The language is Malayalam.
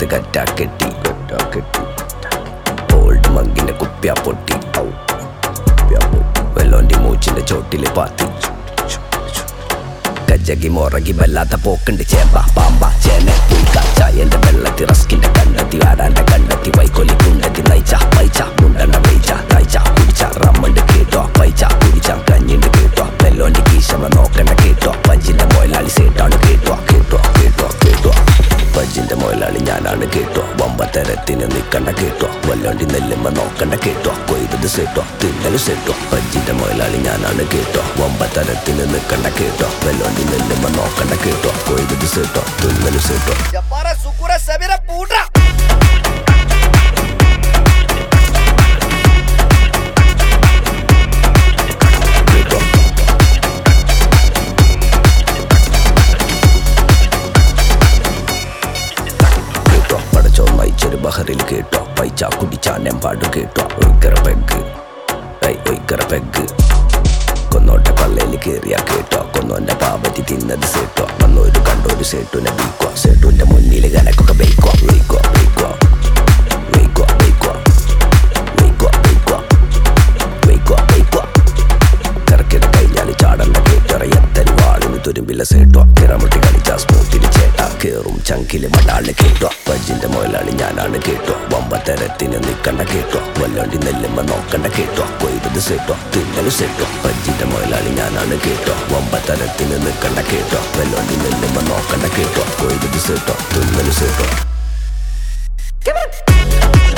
കഴുത്ത് കറ്റാ കെട്ടി കറ്റാ കെട്ടി ഓൾഡ് മങ്കിന്റെ കുപ്പ്യ പൊട്ടി ഔ കുപ്പ്യ പൊട്ടി. വെല്ലോന്റെ മൂച്ചിന്റെ ചോട്ടില് പാത്തി കജ്ജകി മൊറകി വല്ലാത്ത പോക്കുണ്ട് ചേമ്പ പാമ്പ ചേന പുൽക്ക ചായന്റെ വെള്ളത്തി റസ്കിന്റെ കണ്ടെത്തി ആരാന്റെ കണ്ടെത്തി വൈക്കൊലി കുണ്ടെത്തി നയിച്ച പൈച്ച മുണ്ടണ വെയിച്ച തയ്ച്ച കുടിച്ച റമ്മണ്ട് കേട്ടോ പൈച്ച കുടിച്ച കഞ്ഞിണ്ട് കേട്ടോ വെല്ലോന്റെ കീശമ നോക്കണ്ട കേട്ടോ പഞ്ചിന്റെ മുതലാളി സേട്ടാണ് കേട്ടോ കേട്ടോ കേട്ടോ കേട്ടോ പഞ്ചിന്റെ മുതലാളി ഞാനാണ് കേട്ടോ വമ്പത്തരത്തിന് നിക്കണ്ട കേട്ടോ വല്ലോണ്ടി നെല്ലുമ്പ നോക്കണ്ട കേട്ടോ കൊയ്തത് സേട്ടോ തിന്നല് സേട്ടോ പഞ്ചിന്റെ മുതലാളി ഞാനാണ് കേട്ടോ വമ്പത്തരത്തിന് നിക്കണ്ട കേട്ടോ വല്ലോണ്ടി നെല്ലുമ്പ നോക്കണ്ട കേട്ടോ കൊയ്തത് സേട്ടോ തിന്നല് സേട്ടോ Jafara, Sukura, Sabira, puta! കേട്ടോ കേട്ടോ പടച്ചോ നയിച്ചൊരു ബഹറിൽ കേട്ടോ പൈച്ച കുടിച്ചാൻ പാടു കേട്ടോ ഒയ്ക്കറ പെഗ് ഐ ഒയ്ക്കറ പെഗ് കൊന്നോട്ടെ പള്ളയിൽ കേറിയ കേട്ടോ കൊന്നോന്റെ പാപത്തി തിന്നത് സേട്ടോ വന്നൊരു കണ്ടൊരു സേട്ടുനെ ബീക്കോ സേട്ടുന്റെ മുന്നിൽ കനക്കൊക്കെ ബേക്കോ ബേക്കോ ബേക്കോ ബേക്കോ ബേക്കോ ബേക്കോ ബേക്കോ ബേക്കോ ബേക്കോ കറക്കിട കഴിഞ്ഞാൽ ചാടല്ല കേട്ടറിയത്തൻ വാളിന് തുരുമ്പില്ല സേട്ടോ കിറമുട്ടി കളിച്ച സ്മൂത്തിന് ചേട്ട കേറും ചങ്കില് മടാള് കേട്ടോ പഞ്ചിന്റെ മുതലാളി ഞാനാണ് കേട്ടോ വമ്പത്തരത്തിന് നിക്കണ്ട കേട്ടോ വല്ലോണ്ടി നെല്ലുമ്പ നോക്കണ്ട കേട്ടോ കൊയ്തത് സേട്ടോ തിന്നല് സേട്ടോ പഞ്ചിന്റെ മുതലാളി ഞാനാണ് കേട്ടോ വമ്പത്തരത്തിന് നിക്കണ്ട കേട്ടോ വല്ലോണ്ടി നെല്ലുമ്പ നോക്കണ്ട കേട്ടോ കൊയ്തത് സേട്ടോ തിന്നല് സേട്ടോ